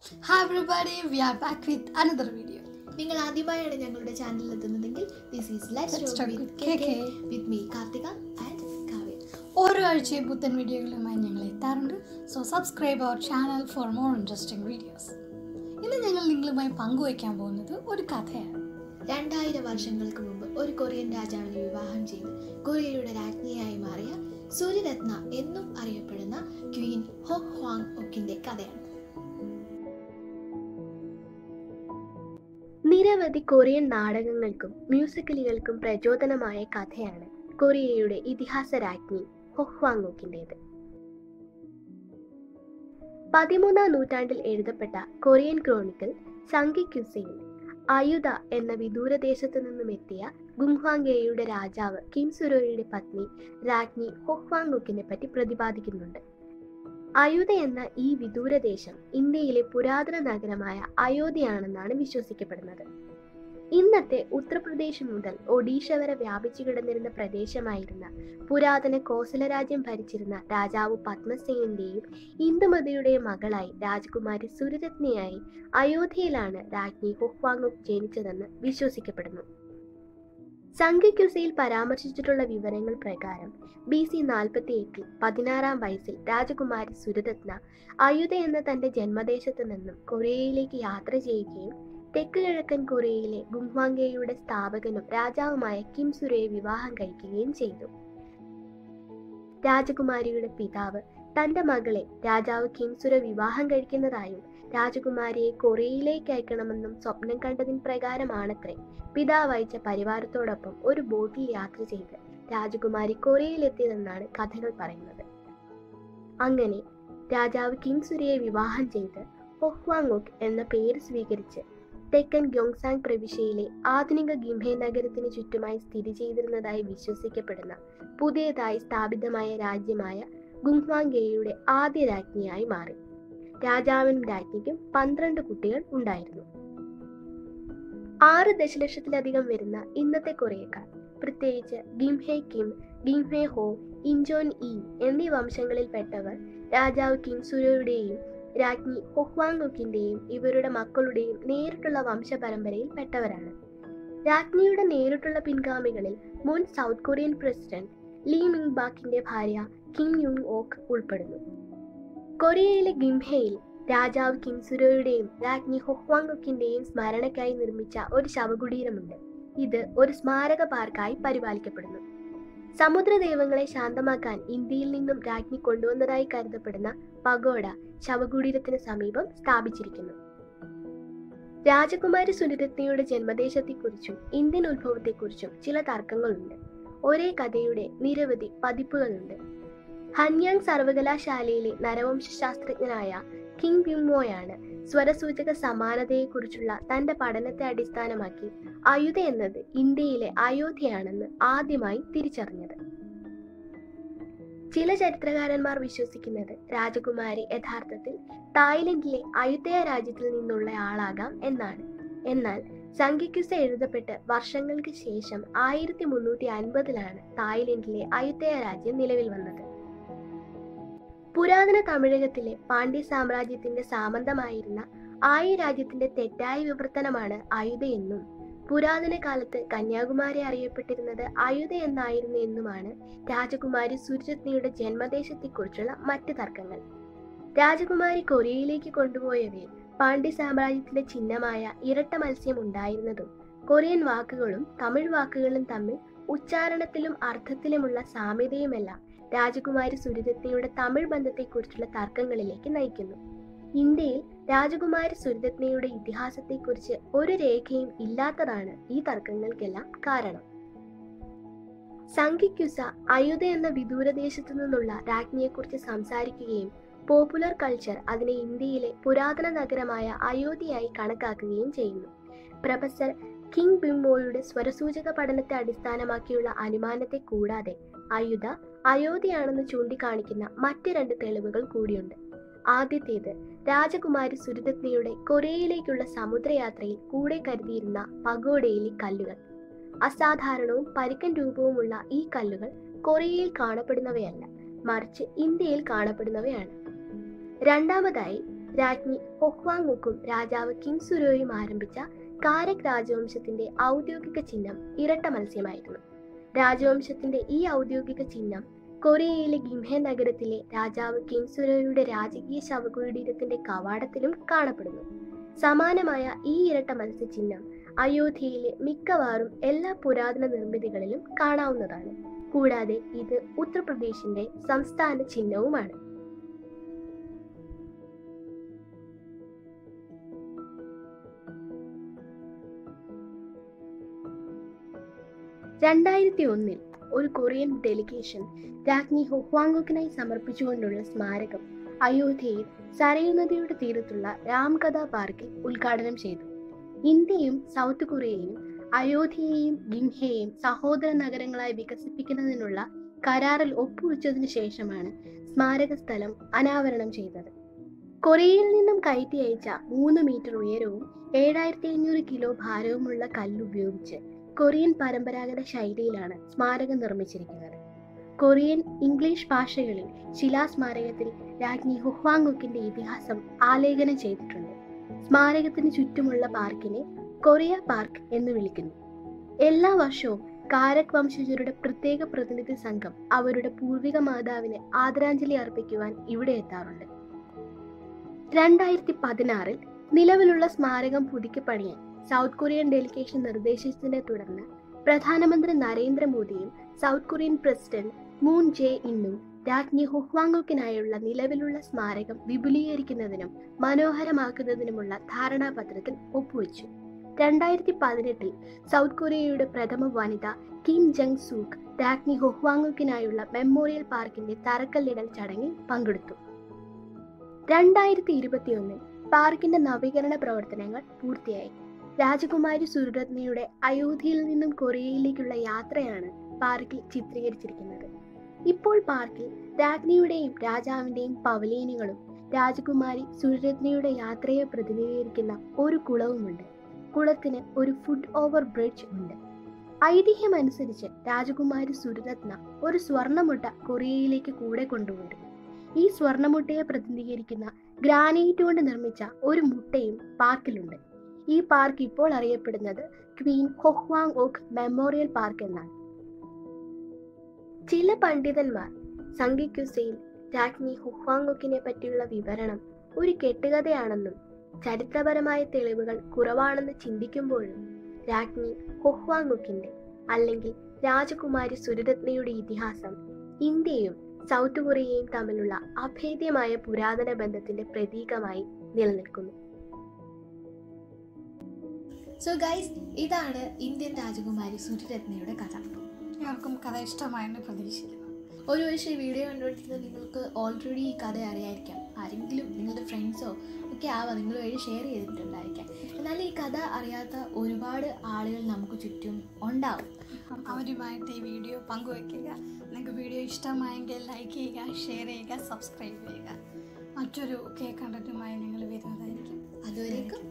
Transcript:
Hi everybody, we are back with another video. നിങ്ങൾ ആദ്യമായാണ് ഞങ്ങളുടെ ചാനലിൽ എത്തുന്നതെങ്കിൽ this is Let's let's talk talk with with KK. With me Karthika and Kavya ഓരോ ആഴ്ചയും പുത്തൻ വീഡിയോകളുമായി ഞങ്ങൾ എത്താറുണ്ട് so subscribe our channel for more interesting videos ഇന്ന് ഞങ്ങൾ നിങ്ങളുമായി പങ്കുവയ്ക്കാൻ പോകുന്നത് ഒരു കഥയാണ് രണ്ടായിരം വർഷങ്ങൾക്ക് മുമ്പ് ഒരു കൊറിയൻ രാജാവിനെ വിവാഹം ചെയ്ത് കൊറിയയുടെ രാജ്ഞിയായി മാറിയ സൂര്യരത്ന എന്നും അറിയപ്പെടുന്ന ക്വീൻ ഹോ ഹ്വാങ് ഒക്കിന്റെ കഥയാണ് നിരവധി കൊറിയൻ നാടകങ്ങൾക്കും മ്യൂസിക്കലുകൾക്കും പ്രചോദനമായ കഥയാണ് കൊറിയയുടെ ഇതിഹാസ രാജ്ഞി ഹൊഹ്വാങ്ങോക്കിൻ്റെത് പതിമൂന്നാം നൂറ്റാണ്ടിൽ എഴുതപ്പെട്ട കൊറിയൻ ക്രോണിക്കൽ സംഗിക്യുസയിൽ ആയുധ എന്ന വിദൂരദേശത്തു നിന്നും എത്തിയ ഗുംഹ്വാങ്കേയുടെ രാജാവ് കിം സുരോയുടെ പത്നി രാജ്ഞി ഹൊഹ്വാങ്ങോക്കിനെ പറ്റി പ്രതിപാദിക്കുന്നുണ്ട് അയുധ എന്ന ഈ വിദൂരദേശം ഇന്ത്യയിലെ പുരാതന നഗരമായ അയോധ്യയാണെന്നാണ് വിശ്വസിക്കപ്പെടുന്നത് ഇന്നത്തെ ഉത്തർപ്രദേശ് മുതൽ ഒഡീഷ വരെ വ്യാപിച്ചു കിടന്നിരുന്ന പ്രദേശമായിരുന്ന പുരാതന കോസല രാജ്യം ഭരിച്ചിരുന്ന രാജാവ് പത്മസേനന്റെയും ഇന്ദുമതിയുടെയും മകളായി രാജകുമാരി സുരരത്നയായി അയോധ്യയിലാണ് രാജ്ഞി ഹുഹ്വാങ്ങുക് ജനിച്ചതെന്ന് വിശ്വസിക്കപ്പെടുന്നു സംഘിക്യുസയിൽ പരാമർശിച്ചിട്ടുള്ള വിവരങ്ങൾ പ്രകാരം ബി സി നാൽപ്പത്തി എട്ടിൽ പതിനാറാം വയസ്സിൽ രാജകുമാരി സുരരത്ന അയുധ എന്ന തന്റെ ജന്മദേശത്ത് നിന്നും കൊറിയയിലേക്ക് യാത്ര ചെയ്യുകയും തെക്ക് കിഴക്കൻ കൊറിയയിലെ ഗുംഹ്വാങ്കയുടെ സ്ഥാപകനും രാജാവുമായ കിം സുരയെ വിവാഹം കഴിക്കുകയും ചെയ്തു രാജകുമാരിയുടെ പിതാവ് തന്റെ മകളെ രാജാവ് കിംസുര വിവാഹം കഴിക്കുന്നതായും രാജകുമാരിയെ കൊറിയയിലേക്ക് അയക്കണമെന്നും സ്വപ്നം കണ്ടതിന് പ്രകാരമാണത്രേ പിതാവ് അയച്ച പരിവാരത്തോടൊപ്പം ഒരു ബോട്ടിൽ യാത്ര ചെയ്ത് രാജകുമാരി കൊറിയയിലെത്തിയതെന്നാണ് കഥകൾ പറയുന്നത് അങ്ങനെ രാജാവ് കിംസുരയെ വിവാഹം ചെയ്ത് ഹൊഹ്വാങ്ങോക്ക് എന്ന പേര് സ്വീകരിച്ച് തെക്കൻ ഗയോങ്സാങ് പ്രവിശ്യയിലെ ആധുനിക ഗിംഹെ നഗരത്തിന് ചുറ്റുമായി സ്ഥിതി ചെയ്തിരുന്നതായി വിശ്വസിക്കപ്പെടുന്ന പുതിയതായി സ്ഥാപിതമായ രാജ്യമായ ഗുങ്വാങ്കേയുടെ ആദ്യ രാജ്ഞിയായി മാറി രാജാവിനും രാജ്ഞിക്കും പന്ത്രണ്ട് കുട്ടികൾ ഉണ്ടായിരുന്നു ആറ് ദശലക്ഷത്തിലധികം വരുന്ന ഇന്നത്തെ കൊറിയക്കാർ പ്രത്യേകിച്ച് ഗിംഹെ കിം ഗിംഹെ ഹോ ഇൻജോൻ ഇ എന്നീ വംശങ്ങളിൽപ്പെട്ടവർ രാജാവ് കിം സുരയുടെയും രാജ്ഞി ഹൊഹ്വാങ്ങുക്കിന്റെയും ഇവരുടെ മക്കളുടെയും നേരിട്ടുള്ള വംശപരമ്പരയിൽ പെട്ടവരാണ് രാജ്ഞിയുടെ നേരിട്ടുള്ള പിൻഗാമികളിൽ മുൻ South Korean president Lee Myung ബാക്കിന്റെ ഭാര്യ കിം യുങ് ഓക്ക് ഉൾപ്പെടുന്നു കൊറിയയിലെ ഗിംഹയിൽ രാജാവ് കിം സുരോയുടെയും രാജ്ഞി ഹൊഹ്വാങ്ങുക്കിന്റെയും സ്മരണയ്ക്കായി നിർമ്മിച്ച ഒരു ശവകുടീരമുണ്ട് ഇത് ഒരു സ്മാരക പാർക്കായി പരിപാലിക്കപ്പെടുന്നു സമുദ്രദൈവങ്ങളെ ശാന്തമാക്കാൻ ഇന്ത്യയിൽ നിന്നും രാജ്ഞി കൊണ്ടുവന്നതായി കരുതപ്പെടുന്ന പഗോഡ ശവകുടീരത്തിന് സമീപം സ്ഥാപിച്ചിരിക്കുന്നു രാജകുമാരി സുനിരത്നയുടെ ജന്മദേശത്തെക്കുറിച്ചും ഇന്ത്യൻ ഉത്ഭവത്തെക്കുറിച്ചും ചില തർക്കങ്ങളുണ്ട് ഒരേ കഥയുടെ നിരവധി പതിപ്പുകളുണ്ട് ഹന്യാങ് സർവകലാശാലയിലെ നരവംശാസ്ത്രജ്ഞനായ കിങ് ബ്യുമോയാണ് സ്വരസൂചക സമാനതയെക്കുറിച്ചുള്ള തന്റെ പഠനത്തെ അടിസ്ഥാനമാക്കി അയുധ എന്നത് ഇന്ത്യയിലെ അയോധ്യയാണെന്ന് ആദ്യമായി തിരിച്ചറിഞ്ഞത് ചില ചരിത്രകാരന്മാർ വിശ്വസിക്കുന്നത് രാജകുമാരി യഥാർത്ഥത്തിൽ തായ്ലൻഡിലെ അയുധയ രാജ്യത്തിൽ നിന്നുള്ള ആളാകാം എന്നാണ് എന്നാൽ സംഖ്യക്കുസ എഴുതപ്പെട്ട് വർഷങ്ങൾക്ക് ശേഷം ആയിരത്തി മുന്നൂറ്റി അൻപതിലാണ് തായ്ലൻഡിലെ അയുധയ രാജ്യം നിലവിൽ വന്നത് പുരാതന തമിഴകത്തിലെ പാണ്ഡ്യ സാമ്രാജ്യത്തിന്റെ സാമന്തമായിരുന്ന ആയ രാജ്യത്തിന്റെ തെറ്റായ വിവർത്തനമാണ് അയുധ എന്നും പുരാതന കാലത്ത് കന്യാകുമാരി അറിയപ്പെട്ടിരുന്നത് അയുധ എന്നായിരുന്നു എന്നുമാണ് രാജകുമാരി സുരരത്നയുടെ ജന്മദേശത്തെക്കുറിച്ചുള്ള മറ്റ് തർക്കങ്ങൾ രാജകുമാരി കൊറിയയിലേക്ക് കൊണ്ടുപോയവയിൽ പാണ്ഡ്യ സാമ്രാജ്യത്തിന്റെ ചിഹ്നമായ ഇരട്ട മത്സ്യം ഉണ്ടായിരുന്നതും കൊറിയൻ വാക്കുകളും തമിഴ് വാക്കുകളും തമ്മിൽ ഉച്ചാരണത്തിലും അർത്ഥത്തിലുമുള്ള സാമ്യതയുമെല്ലാം രാജകുമാരി സുരരത്നയുടെ തമിഴ് ബന്ധത്തെക്കുറിച്ചുള്ള തർക്കങ്ങളിലേക്ക് നയിക്കുന്നു ഇന്ത്യയിൽ രാജകുമാരി സുരരത്നയുടെ ഇതിഹാസത്തെക്കുറിച്ച് ഒരു രേഖയും ഇല്ലാത്തതാണ് ഈ തർക്കങ്ങൾക്കെല്ലാം കാരണം സംഘിക്കുസ അയുധ എന്ന വിദൂരദേശത്തു നിന്നുള്ള രാജ്ഞിയെക്കുറിച്ച് സംസാരിക്കുകയും പോപ്പുലർ കൾച്ചർ അതിനെ ഇന്ത്യയിലെ പുരാതന നഗരമായ അയോധ്യയായി കണക്കാക്കുകയും ചെയ്യുന്നു പ്രൊഫസർ കിങ് ബിംബോയുടെ സ്വരസൂചക പഠനത്തെ അടിസ്ഥാനമാക്കിയുള്ള അനുമാനത്തെ കൂടാതെ അയുധ അയോധ്യയാണെന്ന് ചൂണ്ടിക്കാണിക്കുന്ന മറ്റ് രണ്ട് തെളിവുകൾ കൂടിയുണ്ട് ആദ്യത്തേത് രാജകുമാരി സുരരത്നയുടെ കൊറിയയിലേക്കുള്ള സമുദ്രയാത്രയിൽ കൂടെ കരുതിയിരുന്ന പഗോഡയിലെ കല്ലുകൾ അസാധാരണവും പരുക്കൻ രൂപവുമുള്ള ഈ കല്ലുകൾ കൊറിയയിൽ കാണപ്പെടുന്നവയല്ല മറിച്ച് ഇന്ത്യയിൽ കാണപ്പെടുന്നവയാണ് രണ്ടാമതായി രാജ്ഞി ഹൊഹ്വാങ്ങുക്കും രാജാവ് കിങ് സുരോയും ആരംഭിച്ച കാരക് രാജവംശത്തിന്റെ ഔദ്യോഗിക ചിഹ്നം ഇരട്ട മത്സ്യമായിരുന്നു രാജവംശത്തിന്റെ ഈ ഔദ്യോഗിക ചിഹ്നം കൊറിയയിലെ ഗിംഹെ നഗരത്തിലെ രാജാവ് കിങ് സുരോയുടെ രാജകീയ ശവകുടീരത്തിന്റെ കവാടത്തിലും കാണപ്പെടുന്നു സമാനമായ ഈ ഇരട്ട മത്സ്യ ചിഹ്നം അയോധ്യയിലെ മിക്കവാറും എല്ലാ പുരാതന നിർമ്മിതികളിലും കാണാവുന്നതാണ് കൂടാതെ ഇത് ഉത്തർപ്രദേശിന്റെ സംസ്ഥാന ചിഹ്നവുമാണ് രണ്ടായിരത്തി ഒന്നിൽ ഒരു കൊറിയൻ ഡെലിഗേഷൻ രാജ്ഞി ഹൊഹ്വാങ്കുക്കിനായി സമർപ്പിച്ചുകൊണ്ടുള്ള സ്മാരകം അയോധ്യയിൽ സരയു നദിയുടെ തീരത്തുള്ള രാംകഥ പാർക്കിൽ ഉദ്ഘാടനം ചെയ്തു ഇന്ത്യയും സൗത്ത് കൊറിയയും അയോധ്യയെയും ഗിംഹയെയും സഹോദര നഗരങ്ങളായി വികസിപ്പിക്കുന്നതിനുള്ള കരാറിൽ ഒപ്പുവെച്ചതിനു ശേഷമാണ് സ്മാരക സ്ഥലം അനാവരണം ചെയ്തത് കൊറിയയിൽ നിന്നും കയറ്റി അയച്ച മൂന്ന് മീറ്റർ ഉയരവും ഏഴായിരത്തി അഞ്ഞൂറ് കിലോ ഭാരവുമുള്ള കല്ലുപയോഗിച്ച് കൊറിയൻ പരമ്പരാഗത ശൈലിയിലാണ് സ്മാരകം നിർമ്മിച്ചിരിക്കുന്നത് കൊറിയൻ ഇംഗ്ലീഷ് ഭാഷകളിൽ ശിലാസ്മാരകത്തിൽ രാജ്ഞി ഹുഹ്വാങ്കുക്കിന്റെ ഇതിഹാസം ആലേഖനം ചെയ്തിട്ടുണ്ട് സ്മാരകത്തിന് ചുറ്റുമുള്ള പാർക്കിനെ കൊറിയ പാർക്ക് എന്ന് വിളിക്കുന്നു എല്ലാ വർഷവും കാരക് വംശജരുടെ പ്രത്യേക പ്രതിനിധി സംഘം അവരുടെ പൂർവിക മാതാവിന് ആദരാഞ്ജലി അർപ്പിക്കുവാൻ ഇവിടെ എത്താറുണ്ട് രണ്ടായിരത്തി പതിനാറിൽ നിലവിലുള്ള സ്മാരകം പുതുക്കി പണിയാൻ സൗത്ത് കൊറിയൻ ഡെലിഗേഷൻ നിർദ്ദേശിച്ചതിനെ തുടർന്ന് പ്രധാനമന്ത്രി നരേന്ദ്രമോദിയും South Korean president Moon Jae ഇന്നും രാജ്ഞി ഹുഹ്വാങ്കുക്കിനായുള്ള നിലവിലുള്ള സ്മാരകം വിപുലീകരിക്കുന്നതിനും മനോഹരമാക്കുന്നതിനുമുള്ള ധാരണാപത്രത്തിൽ ഒപ്പുവെച്ചു രണ്ടായിരത്തി പതിനെട്ടിൽ സൗത്ത് കൊറിയയുടെ പ്രഥമ വനിത കിം ജങ് സൂക്ക് രാജ്ഞി ഹൊഹ്വാങ്കുക്കിനായുള്ള മെമ്മോറിയൽ പാർക്കിന്റെ തറക്കല്ലിടൽ ചടങ്ങിൽ പങ്കെടുത്തു രണ്ടായിരത്തി ഇരുപത്തിയൊന്നിൽ പാർക്കിന്റെ നവീകരണ പ്രവർത്തനങ്ങൾ പൂർത്തിയായി രാജകുമാരി സുരരത്നയുടെ അയോധ്യയിൽ നിന്നും കൊറിയയിലേക്കുള്ള യാത്രയാണ് പാർക്കിൽ ചിത്രീകരിച്ചിരിക്കുന്നത് ഇപ്പോൾ പാർക്കിൽ രാജ്ഞിയുടെയും രാജാവിന്റെയും പവലീനുകളും രാജകുമാരി സുരരത്നയുടെ യാത്രയെ പ്രതിനിധീകരിക്കുന്ന ഒരു കുളവുമുണ്ട് കുളത്തിന് ഒരു ഫുഡ് ഓവർ ബ്രിഡ്ജ് ഉണ്ട് ഐതിഹ്യമനുസരിച്ച് രാജകുമാരി സുരരത്ന ഒരു സ്വർണ്ണമുട്ട കൊറിയയിലേക്ക് കൂടെ കൊണ്ടുവരും ഈ സ്വർണ്ണമുട്ടയെ പ്രതിനിധീകരിക്കുന്ന ഗ്രാനൈറ്റ് കൊണ്ട് നിർമ്മിച്ച ഒരു മുട്ടയും പാർക്കിലുണ്ട് ഈ പാർക്ക് ഇപ്പോൾ അറിയപ്പെടുന്നത് Queen Heo Hwang Ok Memorial Park എന്നാണ് ചില പണ്ഡിതന്മാർ സംഗിക്യുസയിൽ രാജ്ഞി ഹുഹ്വാങ്കുക്കിനെ പറ്റിയുള്ള വിവരണം ഒരു കെട്ടുകഥയാണെന്നും ചരിത്രപരമായ തെളിവുകൾ കുറവാണെന്ന് ചിന്തിക്കുമ്പോഴും രാജ്ഞി ഹുഹ്വാങ്കുക്കിന്റെ അല്ലെങ്കിൽ രാജകുമാരി സുരരത്നയുടെ ഇതിഹാസം ഇന്ത്യയും സൗത്ത് കൊറിയയും തമ്മിലുള്ള അഭേദ്യമായ പുരാതന ബന്ധത്തിന്റെ പ്രതീകമായി നിലനിൽക്കുന്നു സോ ഗൈസ് ഇതാണ് ഇന്ത്യൻ രാജകുമാരി സുരരത്നയുടെ കഥ എല്ലാവർക്കും കഥ ഇഷ്ടമായെന്ന് പ്രതീക്ഷിക്കുന്നു ഒരു പക്ഷേ ഈ വീഡിയോ കണ്ടുപിടിച്ചത് നിങ്ങൾക്ക് ഓൾറെഡി ഈ കഥ അറിയായിരിക്കാം ആരെങ്കിലും നിങ്ങളുടെ ഫ്രണ്ട്സോ ഒക്കെ ആവാം നിങ്ങൾ വഴി ഷെയർ ചെയ്തിട്ടുണ്ടായിരിക്കാം എന്നാൽ ഈ കഥ അറിയാത്ത ഒരുപാട് ആളുകൾ നമുക്ക് ചുറ്റും ഉണ്ടാവും അവരുമായിട്ട് ഈ വീഡിയോ പങ്കുവയ്ക്കുക നിങ്ങൾക്ക് വീഡിയോ ഇഷ്ടമായെങ്കിൽ ലൈക്ക് ചെയ്യുക ഷെയർ ചെയ്യുക സബ്സ്ക്രൈബ് ചെയ്യുക മറ്റൊരു കേ കണ്ടന്റുമായി നിങ്ങൾ വരുന്നതായിരിക്കും അതുവരേക്കും